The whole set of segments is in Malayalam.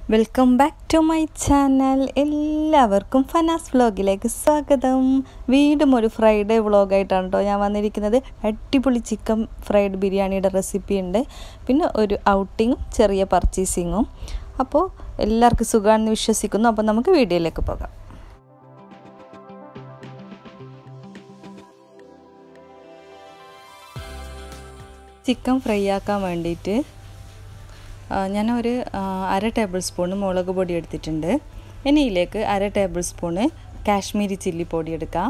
welcome back to my channel എല്ലാവർക്കും ഫനാസ് വ്ലോഗിലേക്ക് സ്വാഗതം വീണ്ടും ഒരു ഫ്രൈഡേ വ്ളോഗായിട്ടാണ് കേട്ടോ ഞാൻ വന്നിരിക്കുന്നത് അടിപൊളി ചിക്കൻ ഫ്രൈഡ് ബിരിയാണിയുടെ റെസിപ്പി ഉണ്ട് പിന്നെ ഒരു ഔട്ടിങ്ങും ചെറിയ പർച്ചേസിങ്ങും അപ്പോൾ എല്ലാവർക്കും സുഖമാണെന്ന് വിശ്വസിക്കുന്നു അപ്പോൾ നമുക്ക് വീഡിയോയിലേക്ക് പോകാം ചിക്കൻ ഫ്രൈ ആക്കാൻ വേണ്ടിയിട്ട് ഞാനൊരു അര ടേബിൾ സ്പൂൺ മുളക് പൊടി എടുത്തിട്ടുണ്ട് ഇനി ഇതിലേക്ക് അര ടേബിൾ സ്പൂണ് കാശ്മീരി ചില്ലി പൊടി എടുക്കാം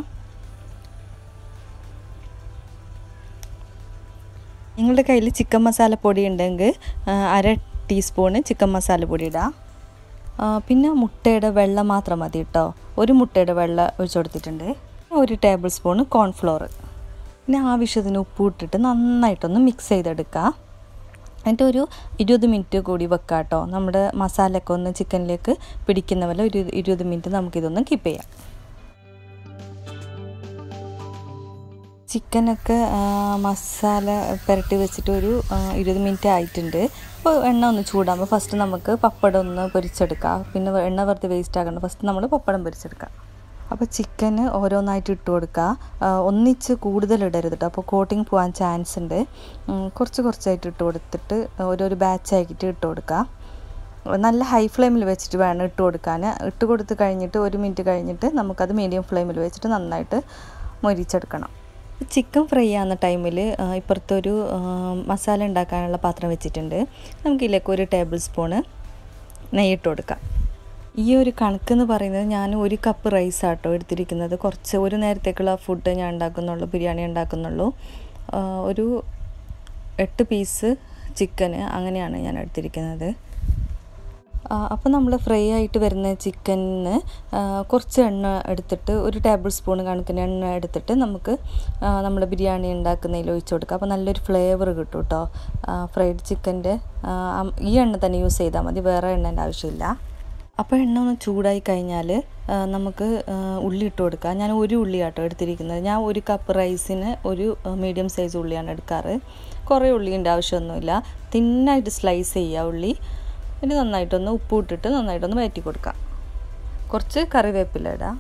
നിങ്ങളുടെ കയ്യിൽ ചിക്കൻ മസാല പൊടി ഉണ്ടെങ്കിൽ അര ടീസ്പൂണ് ചിക്കൻ മസാല പൊടി ഇടാം പിന്നെ മുട്ടയുടെ വെള്ളം മാത്രം മതി കേട്ടോ ഒരു മുട്ടയുടെ വെള്ളം ഒഴിച്ചു കൊടുത്തിട്ടുണ്ട് ഒരു ടേബിൾ സ്പൂണ് കോൺഫ്ലോർ പിന്നെ ആവശ്യത്തിന് ഉപ്പ് ഇട്ടിട്ട് നന്നായിട്ടൊന്ന് മിക്സ് ചെയ്തെടുക്കുക എന്നിട്ട് ഒരു ഇരുപത് മിനിറ്റ് കൂടി വെക്കാം കേട്ടോ നമ്മുടെ മസാലയൊക്കെ ഒന്ന് ചിക്കനിലേക്ക് പിടിക്കുന്ന പോലെ ഒരു ഇരുപത് മിനിറ്റ് നമുക്കിതൊന്ന് കീപ്പ് ചെയ്യാം ചിക്കനൊക്കെ മസാല പുരട്ടി വെച്ചിട്ട് ഒരു ഇരുപത് മിനിറ്റ് ആയിട്ടുണ്ട് അപ്പോൾ എണ്ണ ഒന്ന് ചൂടാകുമ്പോൾ ഫസ്റ്റ് നമുക്ക് പപ്പടം ഒന്ന് പൊരിച്ചെടുക്കാം പിന്നെ എണ്ണ വെറുതെ വേസ്റ്റ് ആകണ്ട ഫസ്റ്റ് നമ്മൾ പപ്പടം പൊരിച്ചെടുക്കാം അപ്പോൾ ചിക്കന് ഓരോന്നായിട്ട് ഇട്ട് കൊടുക്കുക ഒന്നിച്ച് കൂടുതൽ ഇടരുത് കേട്ടോ അപ്പോൾ കോട്ടിങ് പോകാൻ ചാൻസ് ഉണ്ട് കുറച്ച് കുറച്ചായിട്ട് ഇട്ട് കൊടുത്തിട്ട് ഓരോരോ ബാച്ചായിട്ട് ഇട്ട് കൊടുക്കുക നല്ല ഹൈ ഫ്ലെയിമിൽ വെച്ചിട്ട് വേണം ഇട്ട് കൊടുക്കാൻ ഇട്ട് കൊടുത്ത് കഴിഞ്ഞിട്ട് ഒരു മിനിറ്റ് കഴിഞ്ഞിട്ട് നമുക്കത് മീഡിയം ഫ്ലെയിമിൽ വെച്ചിട്ട് നന്നായിട്ട് മൊരിച്ചെടുക്കണം ചിക്കൻ ഫ്രൈ ആവുന്ന ടൈമിൽ ഇപ്പുറത്തൊരു മസാല ഉണ്ടാക്കാനുള്ള പാത്രം വെച്ചിട്ടുണ്ട് നമുക്കിതിലേക്ക് ഒരു ടേബിൾ സ്പൂണ് നെയ്യിട്ട് കൊടുക്കാം ഈ ഒരു കണക്കെന്ന് പറയുന്നത് ഞാൻ ഒരു കപ്പ് റൈസ് ആട്ടോ എടുത്തിരിക്കുന്നത് കുറച്ച് ഒരു നേരത്തേക്കുള്ള ഫുഡ് ഞാൻ ഉണ്ടാക്കുന്നുള്ളൂ ബിരിയാണി ഉണ്ടാക്കുന്നുള്ളൂ ഒരു എട്ട് പീസ് ചിക്കന് അങ്ങനെയാണ് ഞാൻ എടുത്തിരിക്കുന്നത് അപ്പോൾ നമ്മൾ ഫ്രൈ ആയിട്ട് വരുന്ന ചിക്കനിന് കുറച്ച് എണ്ണ എടുത്തിട്ട് ഒരു ടേബിൾ സ്പൂൺ കണക്കിന് എണ്ണ എടുത്തിട്ട് നമുക്ക് നമ്മൾ ബിരിയാണി ഉണ്ടാക്കുന്നതിൽ ഒഴിച്ചു കൊടുക്കുക അപ്പോൾ നല്ലൊരു ഫ്ലേവർ കിട്ടും കേട്ടോ ഫ്രൈഡ് ചിക്കൻ്റെ ഈ എണ്ണ തന്നെ യൂസ് ചെയ്താൽ മതി വേറെ എണ്ണേൻ്റെ ആവശ്യമില്ല അപ്പോൾ എണ്ണ ഒന്ന് ചൂടായി കഴിഞ്ഞാൽ നമുക്ക് ഉള്ളി ഇട്ട് കൊടുക്കാം ഞാൻ ഒരു ഉള്ളി ആട്ടോ എടുത്തിരിക്കുന്നത് ഞാൻ ഒരു കപ്പ് റൈസിന് ഒരു മീഡിയം സൈസ് ഉള്ളിയാണ് എടുക്കാറ് കുറേ ഉള്ളിൻ്റെ ആവശ്യമൊന്നുമില്ല തിന്നായിട്ട് സ്ലൈസ് ചെയ്യുക ഉള്ളി ഇനി നന്നായിട്ടൊന്ന് ഉപ്പ് ഇട്ടിട്ട് നന്നായിട്ടൊന്ന് വയറ്റി കൊടുക്കാം കുറച്ച് കറിവേപ്പില ഇടാം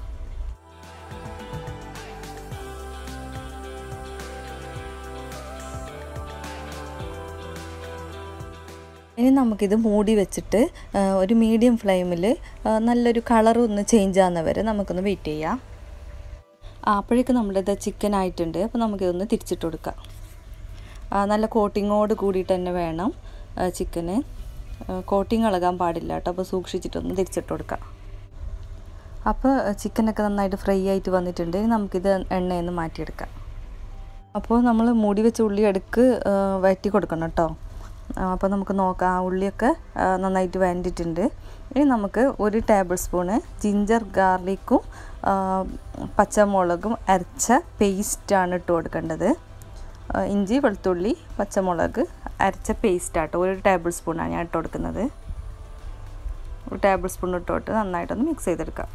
ഇനി നമുക്കിത് മൂടി വെച്ചിട്ട് ഒരു മീഡിയം ഫ്ലെയിമിൽ നല്ലൊരു കളർ ഒന്ന് ചേഞ്ച് ആകുന്ന വരെ നമുക്കൊന്ന് വെയിറ്റ് ചെയ്യാം അപ്പോഴേക്ക് നമ്മളിത് ചിക്കൻ ആയിട്ടുണ്ട് അപ്പോൾ നമുക്കിതൊന്ന് തിരിച്ചിട്ട് കൊടുക്കാം നല്ല കോട്ടിങ്ങോട് കൂടിയിട്ട് തന്നെ വേണം ചിക്കന് കോട്ടിങ് ഇളകാൻ പാടില്ല കേട്ടോ അപ്പോൾ സൂക്ഷിച്ചിട്ടൊന്ന് തിരിച്ചിട്ട് കൊടുക്കാം അപ്പോൾ ചിക്കനൊക്കെ നന്നായിട്ട് ഫ്രൈ ആയിട്ട് വന്നിട്ടുണ്ട് നമുക്കിത് എണ്ണയിൽ നിന്ന് മാറ്റിയെടുക്കാം അപ്പോൾ നമ്മൾ മൂടി വെച്ച ഉള്ളി അടുക്ക് വയറ്റി കൊടുക്കണം കേട്ടോ അപ്പോൾ നമുക്ക് നോക്കാം ആ ഉള്ളിയൊക്കെ നന്നായിട്ട് വേണ്ടിയിട്ടുണ്ട് ഇനി നമുക്ക് ഒരു ടേബിൾ സ്പൂണ് ജിഞ്ചർ ഗാർലിക്കും പച്ചമുളകും അരച്ച പേസ്റ്റാണ് ഇട്ട് കൊടുക്കേണ്ടത് ഇഞ്ചി വെളുത്തുള്ളി പച്ചമുളക് അരച്ച പേസ്റ്റ് ആട്ടോ ഒരു ടേബിൾ സ്പൂണാണ് ഞാൻ ഇട്ട് കൊടുക്കുന്നത് ഒരു ടേബിൾ സ്പൂൺ ഇട്ടോട്ട് നന്നായിട്ടൊന്ന് മിക്സ് ചെയ്തെടുക്കാം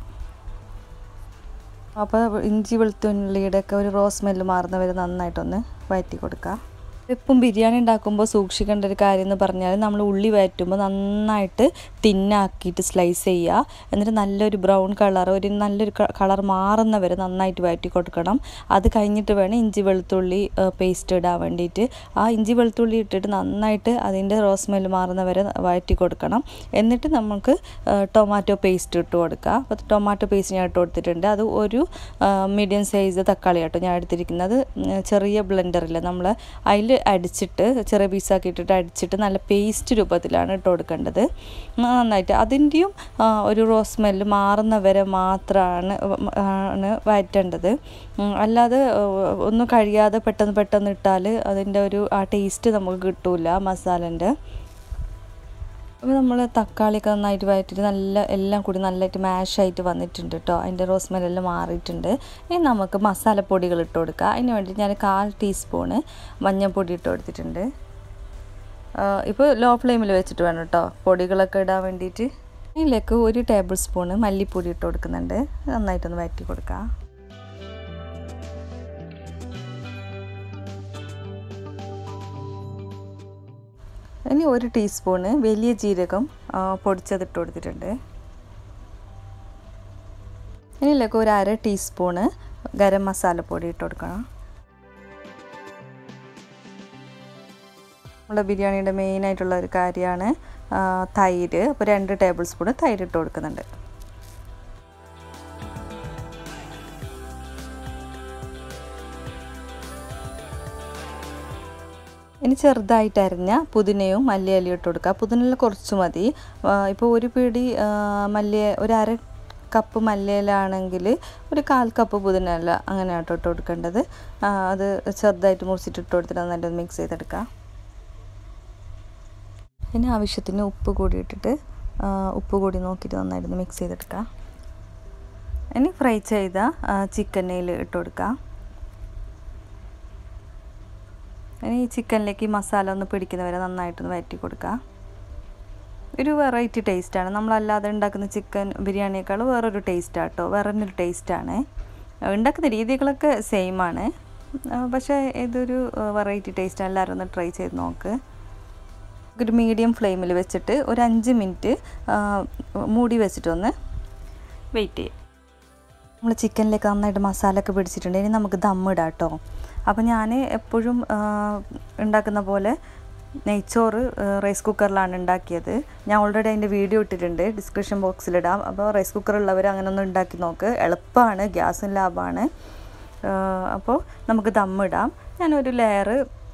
അപ്പോൾ ഇഞ്ചി വെളുത്തുള്ളിയുടെ ഒക്കെ ഒരു റോസ് സ്മെല്ല് മാറുന്നവരെ നന്നായിട്ടൊന്ന് വഴറ്റി കൊടുക്കുക ഇപ്പം ബിരിയാണി ഉണ്ടാക്കുമ്പോൾ സൂക്ഷിക്കേണ്ട ഒരു കാര്യം എന്ന് പറഞ്ഞാൽ നമ്മൾ ഉള്ളി വഴറ്റുമ്പോൾ നന്നായിട്ട് തിന്നാക്കിയിട്ട് സ്ലൈസ് ചെയ്യുക എന്നിട്ട് നല്ലൊരു ബ്രൗൺ കളർ ഒരു നല്ലൊരു കളർ മാറുന്ന വരെ നന്നായിട്ട് വഴറ്റി കൊടുക്കണം അത് കഴിഞ്ഞിട്ട് വേണം ഇഞ്ചി വെളുത്തുള്ളി പേസ്റ്റ് ഇടാൻ വേണ്ടിയിട്ട് ആ ഇഞ്ചി വെളുത്തുള്ളി ഇട്ടിട്ട് നന്നായിട്ട് അതിൻ്റെ റോസ് സ്മെല്ല് മാറുന്ന വരെ വഴറ്റി കൊടുക്കണം എന്നിട്ട് നമുക്ക് ടൊമാറ്റോ പേസ്റ്റ് ഇട്ട് കൊടുക്കുക അപ്പോൾ ടൊമാറ്റോ പേസ്റ്റ് ഞാൻ ഇട്ട് കൊടുത്തിട്ടുണ്ട് അത് ഒരു മീഡിയം സൈസ് തക്കാളി കേട്ടോ ഞാൻ എടുത്തിരിക്കുന്നത് ചെറിയ ബ്ലെൻഡറിൽ നമ്മൾ അതിൽ അടിച്ചിട്ട് ചെറിയ പീസാക്കി ഇട്ടിട്ട് അടിച്ചിട്ട് നല്ല പേസ്റ്റ് രൂപത്തിലാണ് ഇട്ട് കൊടുക്കേണ്ടത് നന്നായിട്ട് അതിൻ്റെയും ഒരു റോസ് സ്മെല്ല് മാറുന്ന വരെ മാത്രമാണ് ആണ് വഴറ്റേണ്ടത് അല്ലാതെ ഒന്നും കഴിയാതെ പെട്ടെന്ന് പെട്ടെന്ന് ഇട്ടാൽ അതിൻ്റെ ഒരു ആ ടേസ്റ്റ് നമുക്ക് കിട്ടില്ല മസാലേൻ്റെ അപ്പോൾ നമ്മൾ തക്കാളിയൊക്കെ നന്നായിട്ട് വഴറ്റിയിട്ട് നല്ല എല്ലാം കൂടി നല്ലതായിട്ട് മാഷായിട്ട് വന്നിട്ടുണ്ട് കേട്ടോ അതിൻ്റെ റോസ്മെല്ലാം മാറിയിട്ടുണ്ട് ഇനി നമുക്ക് മസാലപ്പൊടികൾ ഇട്ട് കൊടുക്കുക അതിന് വേണ്ടി ഞാൻ കാൽ ടീസ്പൂണ് മഞ്ഞൾപ്പൊടി ഇട്ട് കൊടുത്തിട്ടുണ്ട് ഇപ്പോൾ ലോ ഫ്ലെയിമിൽ വെച്ചിട്ട് വേണം കേട്ടോ പൊടികളൊക്കെ ഇടാൻ വേണ്ടിയിട്ട് ഇതിലേക്ക് ഒരു ടേബിൾ സ്പൂണ് മല്ലിപ്പൊടി ഇട്ട് കൊടുക്കുന്നുണ്ട് നന്നായിട്ടൊന്ന് വഴറ്റി കൊടുക്കുക ഇനി ഒരു ടീസ്പൂണ് വലിയ ജീരകം പൊടിച്ചതിട്ട് കൊടുത്തിട്ടുണ്ട് ഇനിയിലേക്ക് ഒരു അര ടീസ്പൂണ് ഗരം മസാലപ്പൊടി ഇട്ട് കൊടുക്കണം നമ്മുടെ ബിരിയാണിയുടെ മെയിനായിട്ടുള്ള ഒരു കാര്യമാണ് തൈര് അപ്പോൾ രണ്ട് ടേബിൾ സ്പൂൺ തൈര് ഇട്ട് കൊടുക്കുന്നുണ്ട് ഇനി ചെറുതായിട്ട് അരിഞ്ഞ പുതിനയും മല്ലിയിലയും ഇട്ട് കൊടുക്കുക പുതിനയിൽ കുറച്ച് മതി ഇപ്പോൾ ഒരു പിടി മല്ലിയ ഒരു അര കപ്പ് മല്ലിയിലാണെങ്കിൽ ഒരു കാൽ കപ്പ് പുതിനയില അങ്ങനെ ആട്ടോ ഇട്ട് കൊടുക്കേണ്ടത് അത് ചെറുതായിട്ട് മുറിച്ചിട്ട് ഇട്ട് കൊടുത്തിട്ട് നന്നായിട്ട് മിക്സ് ചെയ്തെടുക്കുക ഇനി ആവശ്യത്തിന് ഉപ്പ് കൂടി ഇട്ടിട്ട് ഉപ്പ് കൂടി നോക്കിയിട്ട് നന്നായിട്ട് മിക്സ് ചെയ്തെടുക്കുക ഇനി ഫ്രൈ ചെയ്ത ചിക്കനിൽ ഇട്ട് കൊടുക്കുക ഇനി ഈ ചിക്കനിലേക്ക് ഈ മസാല ഒന്ന് പിടിക്കുന്നവരെ നന്നായിട്ടൊന്ന് വഴറ്റി കൊടുക്കുക ഒരു വെറൈറ്റി ടേസ്റ്റാണ് നമ്മളല്ലാതെ ഉണ്ടാക്കുന്ന ചിക്കൻ ബിരിയാണിയേക്കാൾ വേറൊരു ടേസ്റ്റാണ് കേട്ടോ വേറെ ഒരു ടേസ്റ്റാണ് ഉണ്ടാക്കുന്ന രീതികളൊക്കെ സെയിം ആണ് പക്ഷേ ഇതൊരു വെറൈറ്റി ടേസ്റ്റാണ് എല്ലാവരും ഒന്ന് ട്രൈ ചെയ്ത് നോക്ക് ഒരു മീഡിയം ഫ്ലെയിമിൽ വെച്ചിട്ട് ഒരു അഞ്ച് മിനിറ്റ് മൂടി വെച്ചിട്ടൊന്ന് വെയിറ്റ് ചെയ്യും നമ്മൾ ചിക്കനിലേക്ക് നന്നായിട്ട് മസാല ഒക്കെ പിടിച്ചിട്ടുണ്ട് ഇനി നമുക്ക് ദമ്മിടാം കേട്ടോ അപ്പോൾ ഞാൻ എപ്പോഴും ഉണ്ടാക്കുന്ന പോലെ നെയ്ച്ചോറ് റൈസ് കുക്കറിലാണ് ഉണ്ടാക്കിയത് ഞാൻ ഓൾറെഡി അതിൻ്റെ വീഡിയോ ഇട്ടിട്ടുണ്ട് ഡിസ്ക്രിപ്ഷൻ ബോക്സിലിടാം അപ്പോൾ റൈസ് കുക്കറുള്ളവർ അങ്ങനെ ഒന്ന് ഉണ്ടാക്കി നോക്ക് എളുപ്പമാണ് ഗ്യാസും ലാഭമാണ് അപ്പോൾ നമുക്ക് ദമ്മിടാം ഞാനൊരു ലെയർ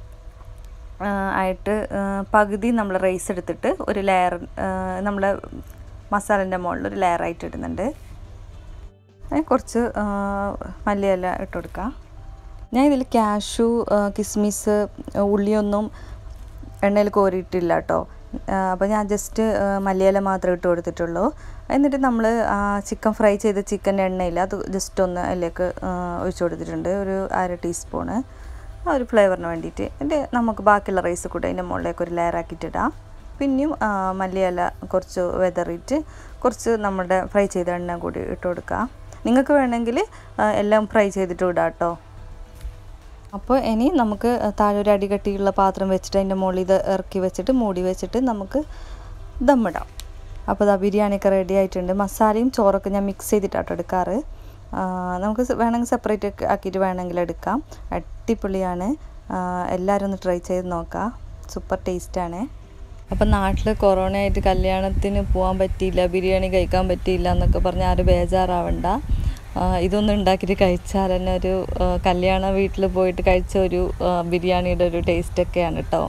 ആയിട്ട് പകുതി നമ്മൾ റൈസ് എടുത്തിട്ട് ഒരു ലെയർ നമ്മൾ മസാലേൻ്റെ മുകളിൽ ഒരു ലെയർ ആയിട്ട് ഇടുന്നുണ്ട് കുറച്ച് മല്ലിയില ഇട്ട് കൊടുക്കാം ഞാൻ ഇതിൽ കാഷു കിസ്മിസ് ഉള്ളിയൊന്നും എണ്ണയിൽ കോരിയിട്ടില്ല കേട്ടോ അപ്പോൾ ഞാൻ ജസ്റ്റ് മല്ലിയില മാത്രമേ ഇട്ട് കൊടുത്തിട്ടുള്ളൂ എന്നിട്ട് നമ്മൾ ചിക്കൻ ഫ്രൈ ചെയ്ത ചിക്കൻ്റെ എണ്ണയിൽ അത് ജസ്റ്റ് ഒന്ന് അതിലേക്ക് ഒഴിച്ചു കൊടുത്തിട്ടുണ്ട് ഒരു അര ടീസ്പൂണ് ആ ഒരു ഫ്ലേവറിന് വേണ്ടിയിട്ട് എന്നിട്ട് നമുക്ക് ബാക്കിയുള്ള റൈസ് കൂടെ അതിൻ്റെ മുകളിലേക്ക് ഒരു ലെയർ ആക്കിയിട്ടിടാം പിന്നെയും മല്ലിയില കുറച്ച് വെതറിയിട്ട് കുറച്ച് നമ്മുടെ ഫ്രൈ ചെയ്ത എണ്ണ കൂടി ഇട്ട് കൊടുക്കുക നിങ്ങൾക്ക് വേണമെങ്കിൽ എല്ലാം ഫ്രൈ ചെയ്തിട്ട് ഇടാം കേട്ടോ അപ്പോൾ ഇനി നമുക്ക് താഴെ ഒരു അടികട്ടിയുള്ള പാത്രം വെച്ചിട്ട് അതിൻ്റെ മുകളിൽ ഇത് ഇറക്കി വെച്ചിട്ട് മൂടി വെച്ചിട്ട് നമുക്ക് ദമ്മിടാം അപ്പോൾ ഇതാ ബിരിയാണിയൊക്കെ റെഡി ആയിട്ടുണ്ട് മസാലയും ചോറൊക്കെ ഞാൻ മിക്സ് ചെയ്തിട്ടാട്ടോ എടുക്കാറ് നമുക്ക് വേണമെങ്കിൽ സെപ്പറേറ്റ് ആക്കിയിട്ട് വേണമെങ്കിൽ എടുക്കാം അടിപൊളിയാണ് എല്ലാവരും ഒന്ന് ട്രൈ ചെയ്ത് നോക്കാം സൂപ്പർ ടേസ്റ്റാണ് അപ്പം നാട്ടിൽ കൊറോണ ആയിട്ട് കല്യാണത്തിന് പോകാൻ പറ്റിയില്ല ബിരിയാണി കഴിക്കാൻ പറ്റിയില്ല എന്നൊക്കെ പറഞ്ഞ് ആരും ബേജാറാവണ്ട ഇതൊന്നും ഉണ്ടാക്കിയിട്ട് കഴിച്ചാൽ തന്നെ ഒരു കല്യാണ വീട്ടിൽ പോയിട്ട് കഴിച്ച ഒരു ബിരിയാണിയുടെ ഒരു ടേസ്റ്റൊക്കെയാണ് കേട്ടോ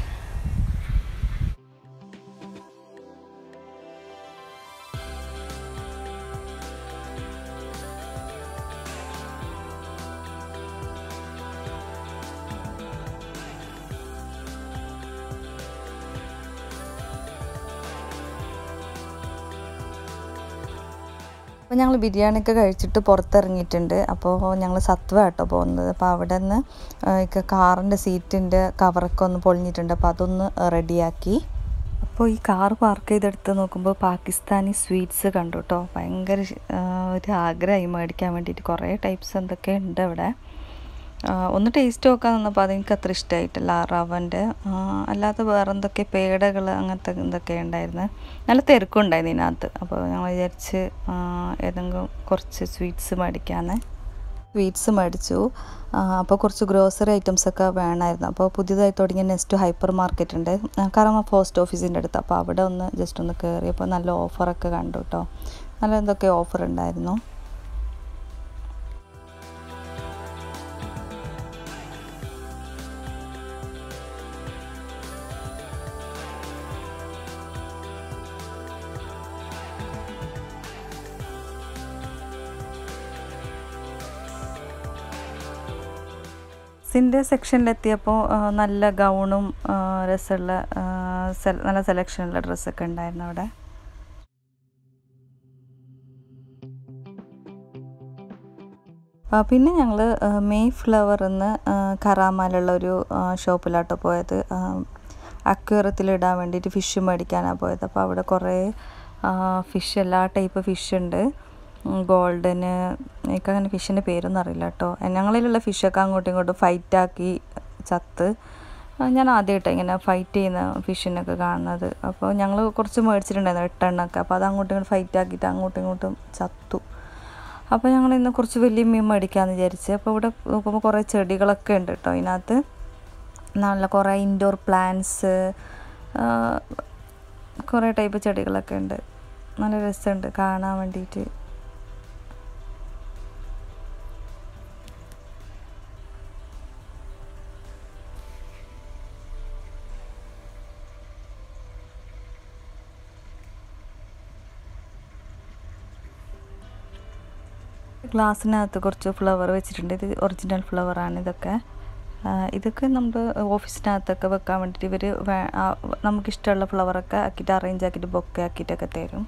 അപ്പോൾ ഞങ്ങൾ ബിരിയാണിയൊക്കെ കഴിച്ചിട്ട് പുറത്തിറങ്ങിയിട്ടുണ്ട് അപ്പോൾ ഞങ്ങൾ സത്വ കേട്ടോ പോകുന്നത് അപ്പോൾ അവിടെ നിന്ന് കാറിൻ്റെ സീറ്റിൻ്റെ കവറൊക്കെ ഒന്ന് പൊളിഞ്ഞിട്ടുണ്ട് അപ്പോൾ അതൊന്ന് റെഡിയാക്കി അപ്പോൾ ഈ കാർ പാർക്ക് ചെയ്തെടുത്ത് നോക്കുമ്പോൾ പാകിസ്ഥാനി സ്വീറ്റ്സ് കണ്ടു കേട്ടോ ഭയങ്കര ഒരു ആഗ്രഹമായി മേടിക്കാൻ വേണ്ടിയിട്ട് കുറേ ടൈപ്സ് എന്തൊക്കെ ഉണ്ട് അവിടെ ഒന്ന് ടേസ്റ്റ് നോക്കാൻ നിന്നപ്പോൾ അതെനിക്ക് അത്ര ഇഷ്ടമായിട്ടില്ല റവൻ്റെ അല്ലാതെ വേറെ എന്തൊക്കെ പേടകൾ അങ്ങനത്തെ എന്തൊക്കെ ഉണ്ടായിരുന്നു നല്ല തിരക്കുണ്ടായിരുന്നു ഇതിനകത്ത് അപ്പോൾ ഞങ്ങൾ വിചാരിച്ച് ഏതെങ്കിലും കുറച്ച് സ്വീറ്റ്സ് മേടിക്കാമെന്ന് സ്വീറ്റ്സ് മേടിച്ചു അപ്പോൾ കുറച്ച് ഗ്രോസറി ഐറ്റംസ് ഒക്കെ വേണമായിരുന്നു അപ്പോൾ പുതിയതായി തുടങ്ങിയ നെക്സ്റ്റ് ഹൈപ്പർ മാർക്കറ്റ് ഉണ്ട് കറമ പോസ്റ്റ് ഓഫീസിൻ്റെ അടുത്ത് അപ്പോൾ അവിടെ ഒന്ന് ജസ്റ്റ് ഒന്ന് കയറിയപ്പോൾ നല്ല ഓഫറൊക്കെ കണ്ടു കേട്ടോ നല്ല എന്തൊക്കെ ഓഫർ ഉണ്ടായിരുന്നു സിൻ്റെ സെക്ഷനിലെത്തിയപ്പോൾ നല്ല ഗൗണും രസമുള്ള നല്ല സെലക്ഷനുള്ള ഡ്രസ്സൊക്കെ ഉണ്ടായിരുന്നു അവിടെ പിന്നെ ഞങ്ങൾ മെയ് ഫ്ലവർ എന്ന് കറാമാലുള്ള ഒരു ഷോപ്പിലാട്ടോ പോയത് അക്വേറത്തിലിടാൻ വേണ്ടിയിട്ട് ഫിഷ് മേടിക്കാനാണ് പോയത് അപ്പോൾ അവിടെ കുറേ ഫിഷ് എല്ലാ ടൈപ്പ് ഫിഷ് ഉണ്ട് ഗോൾഡന് എനിക്ക് അങ്ങനെ ഫിഷിൻ്റെ പേരൊന്നും അറിയില്ല കേട്ടോ ഞങ്ങളിലുള്ള ഫിഷൊക്കെ അങ്ങോട്ടും ഇങ്ങോട്ടും ഫൈറ്റാക്കി ചത്ത് ആ, ഞാൻ ആദ്യമായിട്ടാണ് ഇങ്ങനെ ഫൈറ്റ് ചെയ്യുന്ന ഫിഷിനൊക്കെ കാണുന്നത് അപ്പോൾ ഞങ്ങൾ കുറച്ച് മേടിച്ചിട്ടുണ്ടായിരുന്നു എട്ടെണ്ണമൊക്കെ അപ്പോൾ അത് അങ്ങോട്ടും ഇങ്ങോട്ടും ഫൈറ്റ് ആക്കിയിട്ട് അങ്ങോട്ടും ഇങ്ങോട്ടും ചത്തു അപ്പോൾ ഞങ്ങൾ ഇന്ന് കുറച്ച് വലിയ മീൻ മേടിക്കാമെന്ന് വിചാരിച്ച് അപ്പോൾ ഇവിടെ നോക്കുമ്പോൾ കുറേ ചെടികളൊക്കെ ഉണ്ട് കേട്ടോ ഇതിനകത്ത് നല്ല കുറേ ഇൻഡോർ പ്ലാന്റ്സ് കുറേ ടൈപ്പ് ചെടികളൊക്കെ ഉണ്ട് നല്ല രസമുണ്ട് കാണാൻ വേണ്ടിയിട്ട് ഗ്ലാസ്സിനകത്ത് കുറച്ച് ഫ്ലവർ വെച്ചിട്ടുണ്ട് ഇത് ഒറിജിനൽ ഫ്ലവറാണ് ഇതൊക്കെ ആ, ഇതൊക്കെ നമ്മൾ ഓഫീസിനകത്തൊക്കെ വെക്കാൻ വേണ്ടിയിട്ട് ഇവർ നമുക്കിഷ്ടമുള്ള ഫ്ലവറൊക്കെ ആക്കിയിട്ട് അറേഞ്ച് ആക്കിയിട്ട് ബൊക്കെ ആക്കിയിട്ടൊക്കെ തരും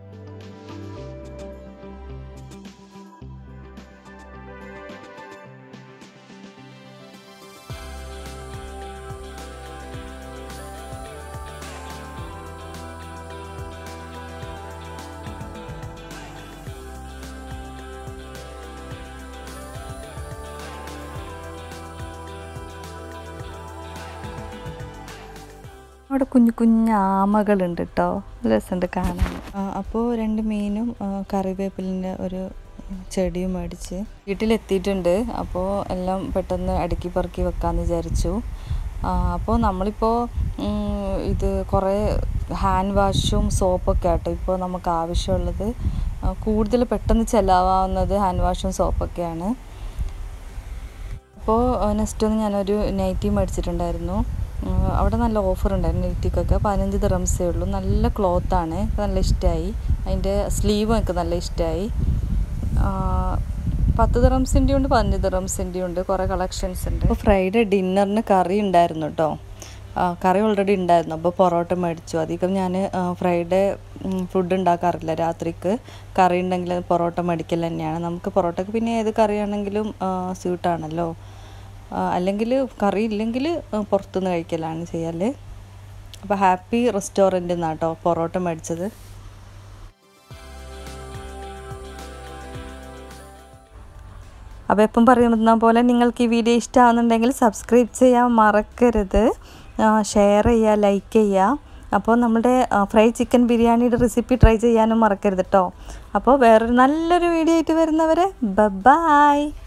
അവിടെ കുഞ്ഞു കുഞ്ഞു ആമകളുണ്ട് കേട്ടോ രസമുണ്ട് കാണാൻ അപ്പോൾ രണ്ട് മീനും ആ, കറിവേപ്പിലിൻ്റെ ഒരു ചെടിയും മേടിച്ച് വീട്ടിലെത്തിയിട്ടുണ്ട് അപ്പോൾ എല്ലാം പെട്ടെന്ന് അടുക്കി പെറുക്കി വെക്കാമെന്ന് വിചാരിച്ചു അപ്പോൾ നമ്മളിപ്പോൾ ഉം, ഇത് കുറേ ഹാൻഡ് വാഷും സോപ്പൊക്കെ ആട്ടോ ഇപ്പോൾ നമുക്ക് ആവശ്യമുള്ളത് ആ, കൂടുതൽ പെട്ടെന്ന് ചിലവാവുന്നത് ഹാൻഡ് വാഷും സോപ്പൊക്കെയാണ് അപ്പോൾ നെക്സ്റ്റ് ഒന്ന് ഞാനൊരു നൈറ്റി മേടിച്ചിട്ടുണ്ടായിരുന്നു ഉം, അവിടെ നല്ല ഓഫർ ഉണ്ടായിരുന്നു നൈറ്റിക്കൊക്കെ പതിനഞ്ച് ദിറംസേ ഉള്ളൂ നല്ല ക്ലോത്താണ് നല്ല ഇഷ്ടമായി അതിൻ്റെ സ്ലീവും എനിക്ക് നല്ല ഇഷ്ടമായി പത്ത് ദിറംസിൻ്റെ ഉണ്ട് പതിനഞ്ച് ദിറംസിൻ്റെ ഉണ്ട് കുറേ കളക്ഷൻസ് ഉണ്ട് അപ്പോൾ ഫ്രൈഡേ ഡിന്നറിന് കറി ഉണ്ടായിരുന്നു കേട്ടോ ആ, കറി ഓൾറെഡി ഉണ്ടായിരുന്നു അപ്പോൾ പൊറോട്ട മേടിച്ചു അധികം ഞാൻ ഫ്രൈഡേ ഫുഡ് ഉണ്ടാക്കാറില്ല രാത്രിക്ക് കറി ഉണ്ടെങ്കിൽ പൊറോട്ട മേടിക്കൽ തന്നെയാണ് നമുക്ക് പൊറോട്ടയ്ക്ക് പിന്നെ ഏത് കറിയാണെങ്കിലും സ്യൂട്ടാണല്ലോ അല്ലെങ്കിൽ കറി ഇല്ലെങ്കിൽ പുറത്തുനിന്ന് കഴിക്കലാണ് ചെയ്യൽ അപ്പോൾ ഹാപ്പി റെസ്റ്റോറൻറ്റിൽ നിന്നാണ് കേട്ടോ പൊറോട്ട മേടിച്ചത് അപ്പോൾ എപ്പം പറയുന്ന പോലെ നിങ്ങൾക്ക് ഈ വീഡിയോ ഇഷ്ടമാകുന്നുണ്ടെങ്കിൽ സബ്സ്ക്രൈബ് ചെയ്യാൻ മറക്കരുത് ഷെയർ ചെയ്യുക ലൈക്ക് ചെയ്യുക അപ്പോൾ നമ്മുടെ ഫ്രൈ ചിക്കൻ ബിരിയാണിയുടെ റെസിപ്പി ട്രൈ ചെയ്യാനും മറക്കരുത് കേട്ടോ അപ്പോൾ വേറൊരു നല്ലൊരു വീഡിയോ ആയിട്ട് വരുന്നവരെ ബ ബായ്